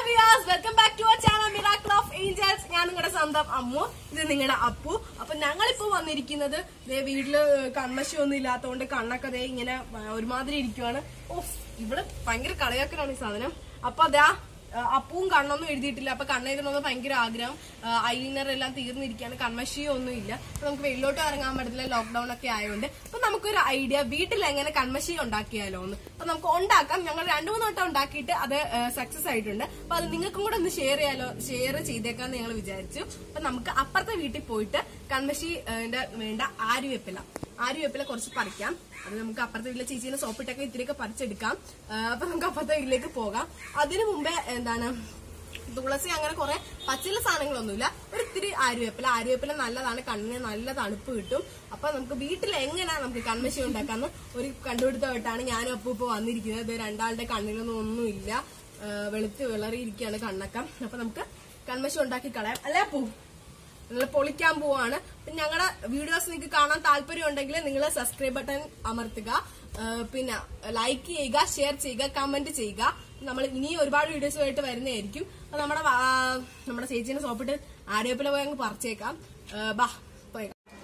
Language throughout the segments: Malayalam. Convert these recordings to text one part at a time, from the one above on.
വിയാസ് welcome back to our channel miracle of angels ഞാൻ നിങ്ങളുടെ സ്വന്തം അമ്മു ഇത് നിങ്ങളുടെ അപ്പു അപ്പൊ ഞങ്ങളിപ്പോ വന്നിരിക്കുന്നത് ദേ വീട്ടില് കൺമശി ഒന്നും ഇല്ലാത്തതുകൊണ്ട് കണ്ണൊക്കെ ദേ ഇങ്ങനെ വ- ഒരുമാതിരി ഇരിക്കുവാണ് ഓഫ് ഇവിടെ ഭയങ്കര കളിയാക്കലാണ് ഈ സാധനം അപ്പൊ അതാ ആ, അപ്പവും കണ്ണൊന്നും എഴുതിയിട്ടില്ല അപ്പൊ കണ്ണെഴുതണമെന്ന് ഭയങ്കര ആഗ്രഹം ഐലിനർ എല്ലാം തീർന്നിരിക്കുകയാണ് കൺമഷിയോ ഒന്നും ഇല്ല അപ്പൊ നമുക്ക് വെളിലോട്ട് ഇറങ്ങാൻ പറ്റത്തില്ല ലോക്ക്ഡൌൺ ഒക്കെ ആയതുകൊണ്ട് അപ്പൊ നമുക്കൊരു ഐഡിയ വീട്ടിൽ എങ്ങനെ കൺമഷി ഉണ്ടാക്കിയാലോ എന്ന് അപ്പൊ നമുക്ക് ഉണ്ടാക്കാം ഞങ്ങൾ രണ്ടു മൂന്ന് വട്ടം ഉണ്ടാക്കിയിട്ട് അത് സക്സസ് ആയിട്ടുണ്ട് അപ്പൊ അത് നിങ്ങൾക്കും കൂടെ ഒന്ന് ഷെയർ ചെയ്യാലോ ഷെയർ ചെയ്തേക്കാന്ന് ഞങ്ങൾ വിചാരിച്ചു അപ്പൊ നമുക്ക് അപ്പുറത്തെ വീട്ടിൽ പോയിട്ട് കൺമഷി ന്റെ വേണ്ട ആര്യവേപ്പില ആര്യവേപ്പില കുറച്ച് പറിക്കാം അത് നമുക്ക് അപ്പുറത്തെ വീട്ടിലെ ചേച്ചീനെ സോപ്പിട്ടൊക്കെ ഇത്തിരിയൊക്കെ പറിച്ചെടുക്കാം ആ, അപ്പൊ നമുക്ക് അപ്പുറത്തെ വീട്ടിലേക്ക് പോകാം അതിനു മുമ്പേ എന്താണ് തുളസി അങ്ങനെ കുറെ പച്ചില സാധനങ്ങളൊന്നുമില്ല ഒരു ഇത്തിരി ആര്യവേപ്പില ആര്യവേപ്പില നല്ലതാണ് കണ്ണിന് നല്ല തണുപ്പ് കിട്ടും അപ്പൊ നമുക്ക് വീട്ടിൽ എങ്ങനെയാ നമുക്ക് കൺമശി ഉണ്ടാക്കാന്ന് ഒരു കണ്ടുപിടുത്തമായിട്ടാണ് ഞാനും അപ്പൂ ഇപ്പൊ വന്നിരിക്കുന്നത് ഇത് രണ്ടാളുടെ കണ്ണിലൊന്നും ഒന്നുമില്ല ആ, വെളുത്ത് വിളറിയിരിക്കുകയാണ് കണ്ണക്കം അപ്പൊ നമുക്ക് കൺമശി ഉണ്ടാക്കി കളയാം അല്ലേ അപ്പൂ നിങ്ങൾ പൊളിക്കാൻ പോവാണ് പിന്നെ ഞങ്ങളുടെ വീഡിയോസ് നിങ്ങൾക്ക് കാണാൻ താല്പര്യം ഉണ്ടെങ്കിൽ നിങ്ങൾ സബ്സ്ക്രൈബ് ബട്ടൺ അമർത്തുക ആ, പിന്നെ ലൈക്ക് ചെയ്യുക ഷെയർ ചെയ്യുക കമന്റ് ചെയ്യുക നമ്മൾ ഇനി ഒരുപാട് വീഡിയോസുമായിട്ട് വരുന്നതായിരിക്കും അപ്പൊ നമ്മുടെ വാ- നമ്മുടെ ചേച്ചീനെ സോപ്പിട്ട് ആരോപ്പില പോയി അങ്ങ് പറിച്ചേക്കാം ആ, ബാ പോയി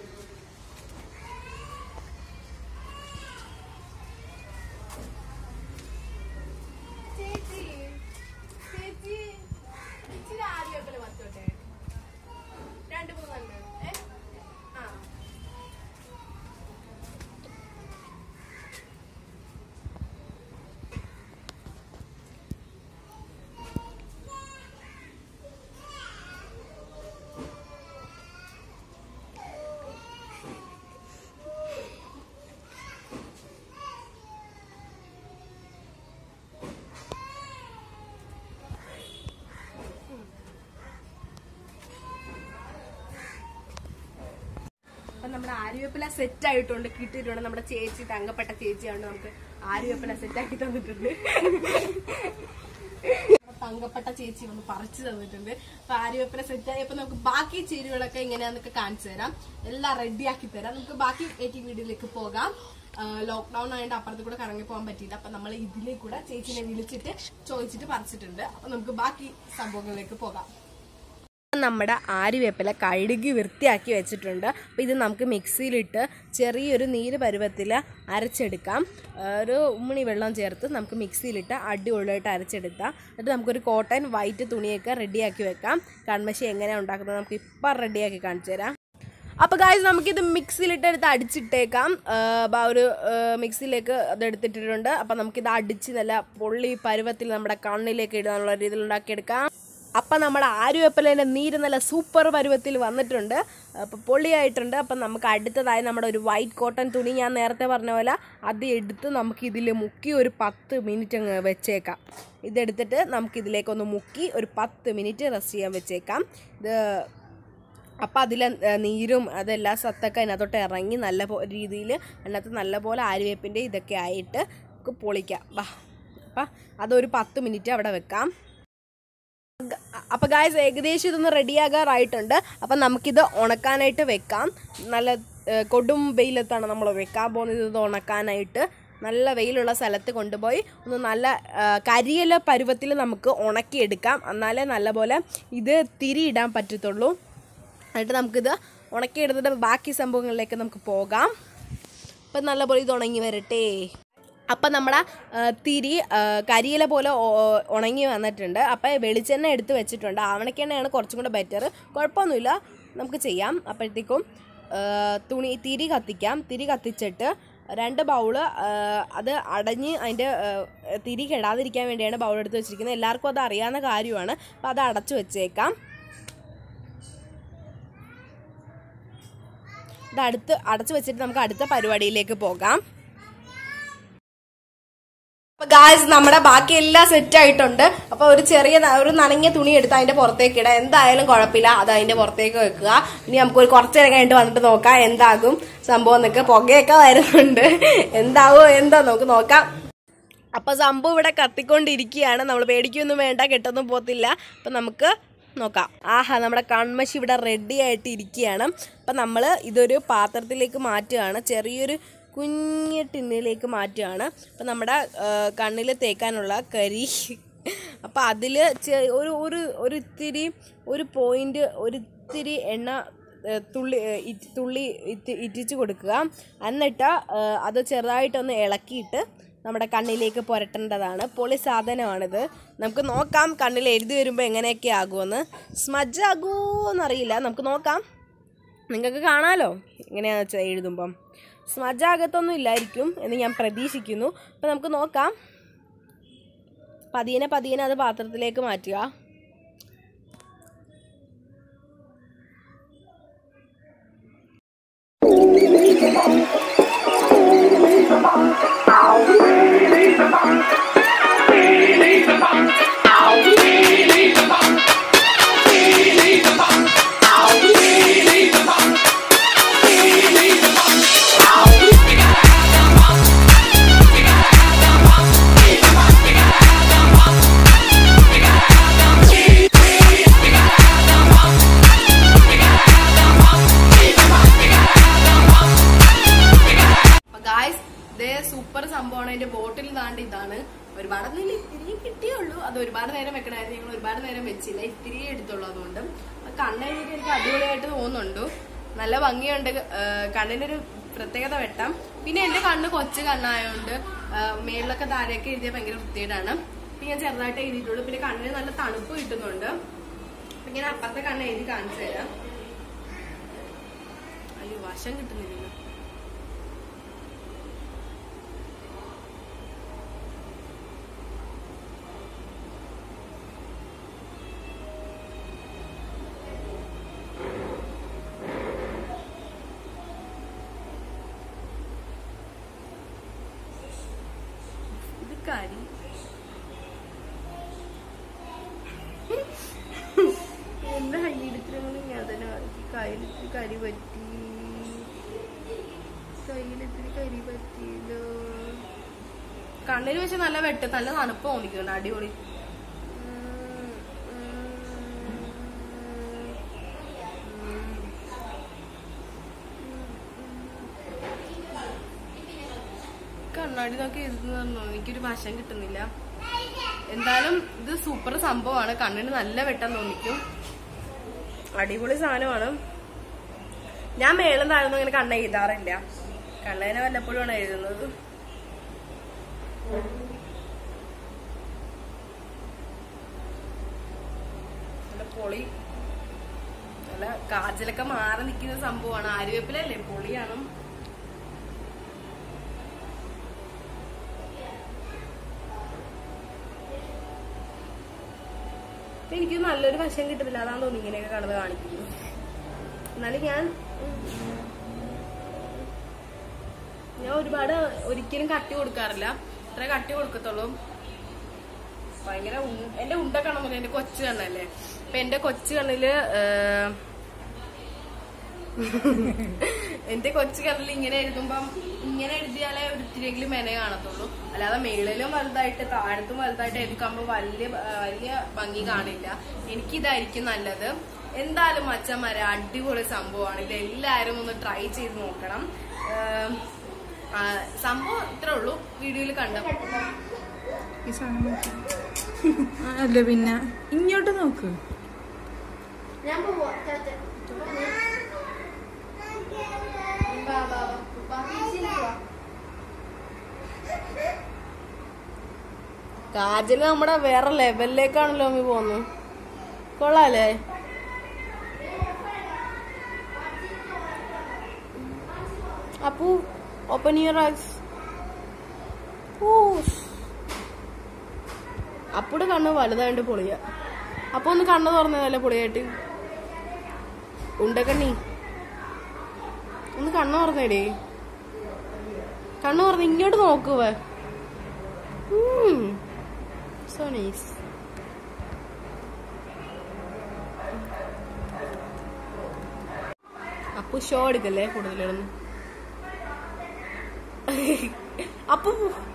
ചേച്ചി ചേച്ചി ഇച്ചിരി ആരോപ്പില പറിച്ചോട്ടെ രണ്ട് മൂന്നെണ്ണം ഏ ആ അപ്പൊ നമ്മുടെ ആര്യവേപ്പില സെറ്റ് ആയിട്ടുണ്ട് കിട്ടിയിട്ടുണ്ട് നമ്മുടെ ചേച്ചി തങ്കപ്പെട്ട ചേച്ചിയാണ് നമുക്ക് ആര്യവേപ്പില സെറ്റ് ആക്കി തന്നിട്ടുണ്ട് നമ്മുടെ തങ്കപ്പെട്ട ചേച്ചി വന്ന് പറിച്ചു തന്നിട്ടുണ്ട് അപ്പൊ ആര്യവേപ്പില സെറ്റ് ആയപ്പോ നമുക്ക് ബാക്കി ചേരുവകളൊക്കെ എങ്ങനെയാന്നൊക്കെ കാണിച്ചു തരാം എല്ലാം റെഡി ആക്കി തരാം നമുക്ക് ബാക്കി എയ്റ്റി വീഡിയോയിലേക്ക് പോകാം ലോക്ക്ഡൌൺ ആയതുകൊണ്ട് അപ്പുറത്ത് കൂടെ കറങ്ങി പോകാൻ പറ്റിയില്ല അപ്പൊ നമ്മൾ ഇതിലേക്ക് കൂടെ ചേച്ചിനെ വിളിച്ചിട്ട് ചോദിച്ചിട്ട് പറിച്ചിട്ടുണ്ട് അപ്പൊ നമുക്ക് ബാക്കി സംഭവങ്ങളിലേക്ക് പോകാം നമ്മുടെ ആര്യവേപ്പില കഴുകി വൃത്തിയാക്കി വെച്ചിട്ടുണ്ട് അപ്പോൾ ഇത് നമുക്ക് മിക്സിയിലിട്ട് ചെറിയൊരു നീര് പരുവത്തിൽ അരച്ചെടുക്കാം ആ, ഒരു ഉമ്മണി വെള്ളം ചേർത്ത് നമുക്ക് മിക്സിയിലിട്ട് അടിപൊളിയായിട്ട് അരച്ചെടുക്കാം എന്നിട്ട് നമുക്കൊരു കോട്ടൺ വൈറ്റ് തുണിയൊക്കെ റെഡിയാക്കി വെക്കാം കൺമശി എങ്ങനെയാണ് ഉണ്ടാക്കുന്നത് നമുക്ക് ഇപ്പം റെഡിയാക്കി കാണിച്ചു തരാം അപ്പോൾ ഗായ്സ് നമുക്കിത് മിക്സിയിലിട്ട് എടുത്ത് അടിച്ചിട്ടേക്കാം ആ, ബ- ഒരു ആ, മിക്സിയിലേക്ക് അത് എടുത്തിട്ടിട്ടുണ്ട് അപ്പോൾ നമുക്കിത് അടിച്ച് നല്ല പൊള്ളി പരുവത്തിൽ നമ്മുടെ കണ്ണിലേക്ക് ഇടാനുള്ള രീതിയിൽ ഉണ്ടാക്കിയെടുക്കാം അപ്പം നമ്മുടെ ആര്യവേപ്പിലേൻ്റെ നീര് നല്ല സൂപ്പർ പരുവത്തിൽ വന്നിട്ടുണ്ട് അപ്പോൾ പൊള്ളിയായിട്ടുണ്ട് അപ്പം നമുക്ക് അടുത്തതായി നമ്മുടെ ഒരു വൈറ്റ് കോട്ടൺ തുണി ഞാൻ നേരത്തെ പറഞ്ഞ പോലെ അത് എടുത്ത് നമുക്ക് ഇതിൽ മുക്കി ഒരു പത്ത് മിനിറ്റ് അങ്ങ് വെച്ചേക്കാം ഇതെടുത്തിട്ട് നമുക്ക് ഇതിലേക്കൊന്ന് മുക്കി ഒരു പത്ത് മിനിറ്റ് റെസ്റ്റ് ചെയ്യാൻ വെച്ചേക്കാം ഇത് അപ്പം അതിലെ ഏഹ്, നീരും അതെല്ലാം സത്തൊക്കെ അതിനകത്തോട്ട് ഇറങ്ങി നല്ല രീതിയിൽ അതിനകത്ത് നല്ലപോലെ ആര്യവേപ്പിൻ്റെ ഇതൊക്കെ ആയിട്ട് നമുക്ക് പൊളിക്കാം വാ അപ്പം അതൊരു പത്ത് മിനിറ്റ് അവിടെ വെക്കാം അപ്പോൾ ഗായ്സ് ഏകദേശം ഇതൊന്ന് റെഡിയാകാറായിട്ടുണ്ട് അപ്പം നമുക്കിത് ഉണക്കാനായിട്ട് വെക്കാം നല്ല ഏഹ്, കൊടും വെയിലത്താണ് നമ്മൾ വെക്കാൻ പോകുന്നത് ഇത് ഉണക്കാനായിട്ട് നല്ല വെയിലുള്ള സ്ഥലത്ത് കൊണ്ടുപോയി ഒന്ന് നല്ല ഏഹ്, കരിയില പരുവത്തിൽ നമുക്ക് ഉണക്കിയെടുക്കാം എന്നാലേ നല്ലപോലെ ഇത് തിരിയിടാൻ പറ്റത്തുള്ളൂ എന്നിട്ട് നമുക്കിത് ഉണക്കിയെടുത്തിട്ട് ബാക്കി സംഭവങ്ങളിലേക്ക് നമുക്ക് പോകാം അപ്പം നല്ലപോലെ ഇത് ഉണങ്ങി വരട്ടെ അപ്പം നമ്മുടെ ആ, തിരി ആ, കരിയില പോലെ ഒ- ഉണങ്ങി വന്നിട്ടുണ്ട് അപ്പം വെളിച്ചെണ്ണ എടുത്ത് വെച്ചിട്ടുണ്ട് ആവണക്കെണ്ണയാണ് കുറച്ചും കൂടെ ബെറ്റർ കുഴപ്പമൊന്നുമില്ല നമുക്ക് ചെയ്യാം അപ്പോഴത്തേക്കും ആ, തുണി തിരി കത്തിക്കാം തിരി കത്തിച്ചിട്ട് രണ്ട് ബൗള് ആ, അത് അടഞ്ഞ് അതിൻ്റെ ആ, തിരി കെടാതിരിക്കാൻ വേണ്ടിയാണ് ബൗൾ എടുത്ത് വെച്ചിരിക്കുന്നത് എല്ലാവർക്കും അത് അറിയാവുന്ന കാര്യമാണ് അപ്പോൾ അത് അടച്ചു വെച്ചേക്കാം ഇത് അടുത്ത് അടച്ചു വെച്ചിട്ട് നമുക്ക് അടുത്ത പരിപാടിയിലേക്ക് പോകാം ഗായ്സ് നമ്മുടെ ബാക്കി എല്ലാം സെറ്റ് ആയിട്ടുണ്ട് അപ്പൊ ഒരു ചെറിയ ന- ഒരു നനങ്ങിയ തുണി എടുത്ത് അതിന്റെ പുറത്തേക്ക് ഇടാം എന്തായാലും കുഴപ്പമില്ല അത് അതിന്റെ പുറത്തേക്ക് വെക്കുക ഇനി നമുക്ക് ഒരു കുറച്ച് നേരം കഴിഞ്ഞിട്ട് വന്നിട്ട് നോക്കാം എന്താകും സംഭവം എന്നൊക്കെ പുകയൊക്കെ വരുന്നുണ്ട് എന്താവോ എന്താ നമുക്ക് നോക്കാം അപ്പൊ സംഭവം ഇവിടെ കത്തിക്കൊണ്ടിരിക്കുകയാണ് നമ്മൾ പേടിക്കൊന്നും വേണ്ട കെട്ടൊന്നും പോത്തില്ല അപ്പൊ നമുക്ക് നോക്കാം ആഹാ നമ്മുടെ കൺമശി ഇവിടെ റെഡി ആയിട്ട് ഇരിക്കുകയാണ് അപ്പം നമ്മൾ ഇതൊരു പാത്രത്തിലേക്ക് മാറ്റുകയാണ് ചെറിയൊരു കുഞ്ഞ് ടിന്നിലേക്ക് മാറ്റുകയാണ് അപ്പം നമ്മുടെ കണ്ണിൽ തേക്കാനുള്ള കരി അപ്പം അതിൽ ഒരു ഒരു ഒരു ഇത്തിരി ഒരു പോയിന്റ് ഒരു ഇത്തിരി എണ്ണ ഏ, തുള്ളി ഏ, ഇറ്റ് തുള്ളി ഇറ്റ് ഇറ്റിച്ച് കൊടുക്കുക എന്നിട്ട് ഏ, അത് ചെറുതായിട്ടൊന്ന് ഇളക്കിയിട്ട് നമ്മുടെ കണ്ണിലേക്ക് പുരട്ടേണ്ടതാണ് പൊളി സാധനമാണിത് നമുക്ക് നോക്കാം കണ്ണിൽ എഴുതി വരുമ്പോൾ എങ്ങനെയൊക്കെ ആകുമെന്ന് സ്മജ് ആകുമോയെന്നറിയില്ല നമുക്ക് നോക്കാം നിങ്ങൾക്ക് കാണാലോ എങ്ങനെയാണെന്ന് വെച്ചാൽ എഴുതുമ്പം സ്മജ് ആകത്തൊന്നും ഇല്ലായിരിക്കും എന്ന് ഞാൻ പ്രതീക്ഷിക്കുന്നു അപ്പം നമുക്ക് നോക്കാം പതിയെ പതിയെ അത് പാത്രത്തിലേക്ക് മാറ്റുക ഗായ്സ് ഇതേ സൂപ്പർ സംഭവമാണ് അതിന്റെ ബോട്ടിൽ താണ്ട് ഇതാണ് ഒരുപാട് ഒന്നും ഇത്തിരി കിട്ടിയുള്ളൂ അത് ഒരുപാട് നേരം വെക്കണമായിരുന്നു ഞങ്ങൾ ഒരുപാട് നേരം വെച്ചില്ല ഇത്തിരി എടുത്തുള്ളൂ അതുകൊണ്ട് കണ്ണെഴുതിയിട്ട് എനിക്ക് അടിപൊളിയായിട്ട് തോന്നുന്നുണ്ട് നല്ല ഭംഗിയുണ്ട് ഏഹ് കണ്ണിന്റെ ഒരു പ്രത്യേകത വെട്ടം പിന്നെ എന്റെ കണ്ണ് കൊച്ചു കണ്ണായതുകൊണ്ട് ഏഹ് മേളിലൊക്കെ താഴെയൊക്കെ എഴുതിയ ഭയങ്കര വൃത്തികേടാണ് പിന്നെ ഞാൻ ചെറുതായിട്ട് എഴുതിയിട്ടുള്ളൂ പിന്നെ കണ്ണിന് നല്ല തണുപ്പ് കിട്ടുന്നുണ്ട് അപ്പൊ ഞാൻ അപ്പുറത്തെ കണ്ണ് എഴുതി കാണിച്ചു തരാം അയ്യോ വശം കിട്ടുന്നില്ല ഇത് കരി എന്റെ കയ്യിലിത്തിരി ഞാൻ തന്നെ കാണിച്ചു കയ്യിലിത്തിരി കരി പറ്റി കയ്യിലിത്തിരി കരി പറ്റിയല്ലോ കണ്ണിന് വെച്ച് നല്ല വെട്ട് നല്ല തണുപ്പ് തോന്നിക്കുന്നുണ്ട് അടിപൊളി ഉം, ഉം, ഉം. കണ്ണാടി നോക്കി എഴുതുന്നു പറഞ്ഞു എനിക്കൊരു വശം കിട്ടുന്നില്ല എന്തായാലും ഇത് സൂപ്പർ സംഭവമാണ് കണ്ണിന് നല്ല വെട്ടം തോന്നിക്കും അടിപൊളി സാധനമാണ് ഞാൻ മേളം താഴ്ന്നു ഇങ്ങനെ കണ്ണ എഴുതാറില്ല കണ്ണേനെ വല്ലപ്പോഴുമാണ് എഴുതുന്നത് നല്ല പൊളി നല്ല കാജലൊക്കെ മാറി നിൽക്കുന്ന സംഭവമാണ് ആര്യവേപ്പിലല്ലേ പൊളിയാണ് അപ്പൊ എനിക്ക് നല്ലൊരു വശം കിട്ടുന്നില്ല അതാണ് തോന്നി ഇങ്ങനെയൊക്കെ കടന്ന് കാണിക്കുന്നത് എന്നാലും ഞാൻ ഉം, ഞാൻ ഒരുപാട് ഒരിക്കലും കട്ടി കൊടുക്കാറില്ല ഇത്ര കട്ടി കൊടുക്കത്തുള്ളൂ ഭയങ്കര ഉ- എന്റെ ഉണ്ട കണ്ണെന്ന് പറഞ്ഞാൽ എന്റെ കൊച്ചു കണ്ണല്ലേ അപ്പൊ എന്റെ കൊച്ചു കണ്ണില് ഏഹ്, എന്റെ കൊച്ചു കണ്ണിൽ ഇങ്ങനെ എഴുതുമ്പം ഇങ്ങനെ എഴുതിയാലേ ഒരു ഇത്തിരിയെങ്കിലും മെന കാണത്തുള്ളൂ അല്ലാതെ മേളിലും വലുതായിട്ട് താഴത്തും വലുതായിട്ട് എഴുതിക്കുമ്പോൾ വലിയ ആ, വലിയ ഭംഗി കാണില്ല എനിക്കിതായിരിക്കും നല്ലത് എന്തായാലും അച്ഛന്മാരെ അടിപൊളി സംഭവമാണ് ഇത് എല്ലാവരും ഒന്ന് ട്രൈ ചെയ്ത് നോക്കണം ഏം, ആ, സംഭവം ഇത്രേ ഉള്ളൂ വീഡിയോയിൽ കണ്ടു ഈ സാധനം നോക്ക്. ആ, അല്ല പിന്നെ ഇങ്ങോട്ട് നോക്ക് ഞാൻ പോവാ ചാച്ച ബാ ബാ ബാ തിരിച്ചിരിക്കുവാ കാജല് നമ്മുടെ വേറെ ലെവലിലേക്കാണല്ലോ അമ്മി പോകുന്നത് കൊള്ളാല്ലേ അപ്പു ഓപ്പൺ യുവർ ഐസ് അപ്പുടെ കണ്ണ് വലുതായിട്ട് പൊളിയ അപ്പൊ ഒന്ന് കണ്ണ് തുറന്നതല്ലേ പൊളിയായിട്ട് ഉണ്ടക്കണ്ണി ഒന്ന് കണ്ണ് തുറന്നേടേ കണ്ണ് തുറന്ന് ഇങ്ങോട്ട് നോക്കുവേ സോ നൈസ് അപ്പു ഷോ എടുക്കല്ലേ കൂടുതലൊന്നും അപ്പു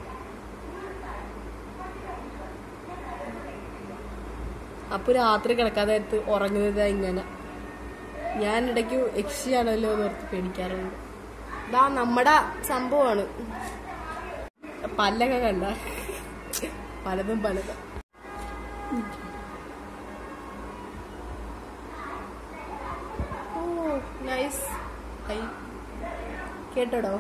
അപ്പു രാത്രി കിടക്കാതെ നേരത്ത് ഉറങ്ങുന്നത് ഇങ്ങനെ ഞാൻ ഇടയ്ക്ക് യക്ഷിയാണല്ലോ എന്ന് ഓർത്ത് പേടിക്കാറുണ്ട് ഇതാ നമ്മുടെ സംഭവമാണ് പല്ലൊക്കെ കണ്ട പലതും പലതും ഓ നൈസ് ഐ കേട്ടോടോ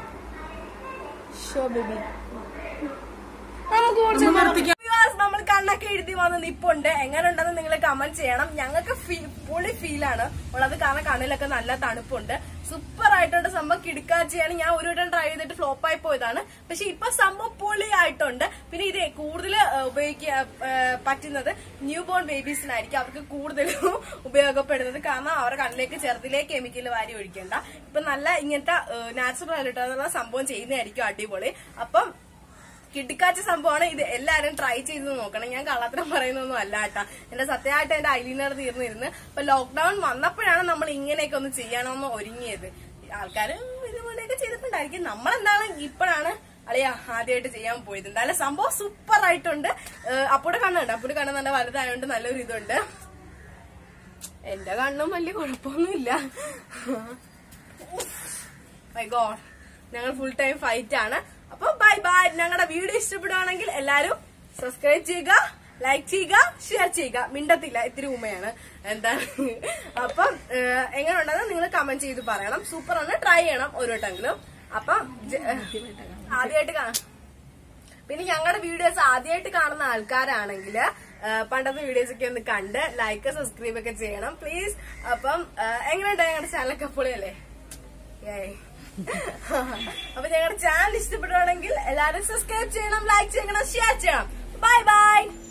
ഷോ ബേബി നമുക്ക് കുറച്ച് നിർത്തിക്കാം. Viewers, നമ്മൾ കണ്ണൊക്കെ എഴുതി വന്ന് നിപ്പുണ്ട് എങ്ങനെ ഉണ്ടെന്ന് നിങ്ങൾ കമന്റ് ചെയ്യണം ഞങ്ങൾക്ക് പൊളി ഫീലാണ് ഉള്ളത് കാരണം കണ്ണിലൊക്കെ നല്ല തണുപ്പുണ്ട് സൂപ്പർ ആയിട്ടുണ്ട് സംഭവം കിടക്കാച്ചിയാണ് ഞാൻ ഒരു വട്ടം ട്രൈ ചെയ്തിട്ട് ഫ്ലോപ്പ് ആയി പോയതാണ് പക്ഷെ ഇപ്പൊ സംഭവം പൊളി ആയിട്ടുണ്ട് പിന്നെ ഇത് കൂടുതൽ ഉപയോഗിക്കാൻ പറ്റുന്നത് ന്യൂ ബോൺ ബേബീസിനായിരിക്കും അവർക്ക് കൂടുതലും ഉപയോഗപ്പെടുന്നത് കാരണം അവരുടെ കണ്ണിലേക്ക് ചെറുതിലേ കെമിക്കൽ വാരി ഒഴിക്കണ്ട ഇപ്പൊ നല്ല ഇങ്ങനത്തെ നാച്ചുറൽ ആയിട്ടുള്ള സംഭവം ചെയ്യുന്നതായിരിക്കും അടിപൊളി അപ്പം കിട്ടിക്കാച്ച സംഭവമാണ് ഇത് എല്ലാരും ട്രൈ ചെയ്ത് നോക്കണം ഞാൻ കള്ളത്തരം പറയുന്നൊന്നും അല്ല കേട്ടാ എന്റെ സത്യമായിട്ട് എന്റെ ഐലീനർ തീർന്നിരുന്നു അപ്പൊ ലോക്ക്ഡൌൺ വന്നപ്പോഴാണ് നമ്മൾ ഇങ്ങനെയൊക്കെ ഒന്ന് ചെയ്യാനൊന്ന് ഒരുങ്ങിയത് ആൾക്കാര് ഇതുപോലെയൊക്കെ ചെയ്തിട്ടുണ്ടായിരിക്കും നമ്മളെന്താണ് ഇപ്പോഴാണ് അളിയ ആദ്യമായിട്ട് ചെയ്യാൻ പോയത് എന്തായാലും സംഭവം സൂപ്പർ ആയിട്ടുണ്ട് ഏഹ് അപ്പൂടെ കണ്ണുണ്ട് അപ്പൂടെ കണ്ണ് നല്ല വലുതായതുകൊണ്ട് നല്ലൊരു ഇതുണ്ട് എന്റെ കണ്ണും വലിയ കുഴപ്പമൊന്നുമില്ല മൈ ഗോഡ് ഞങ്ങൾ ഫുൾ ടൈം ഫൈറ്റ് ആണ് അപ്പൊ ബൈ ബൈ ഞങ്ങളുടെ വീഡിയോ ഇഷ്ടപ്പെടുവാണെങ്കിൽ എല്ലാരും സബ്സ്ക്രൈബ് ചെയ്യുക ലൈക്ക് ചെയ്യുക ഷെയർ ചെയ്യുക മിണ്ടത്തില്ല ഇത്തിരി ഉമ്മയാണ് എന്താണ് അപ്പം ഏഹ്, എങ്ങനെയുണ്ടെന്ന് നിങ്ങൾ കമന്റ് ചെയ്ത് പറയണം സൂപ്പർ ആണ് ട്രൈ ചെയ്യണം ഒരു വട്ടെങ്കിലും അപ്പം ജ- ആദ്യമായിട്ട് കാണാം പിന്നെ ഞങ്ങളുടെ വീഡിയോസ് ആദ്യമായിട്ട് കാണുന്ന ആൾക്കാരാണെങ്കിൽ പണ്ടത്തെ വീഡിയോസ് ഒക്കെ ഒന്ന് കണ്ട് ലൈക്ക് സബ്സ്ക്രൈബ് ഒക്കെ ചെയ്യണം പ്ലീസ് അപ്പം ആ, എങ്ങനെയുണ്ട് ഞങ്ങളുടെ ചാനലൊക്കെ പൊളിയല്ലേ Yay. അപ്പൊ ഞങ്ങളുടെ ചാനൽ ഇഷ്ടപ്പെടുവാണെങ്കിൽ എല്ലാവരും സബ്സ്ക്രൈബ് ചെയ്യണം ലൈക്ക് ചെയ്യണം ഷെയർ ചെയ്യണം ബൈ ബൈ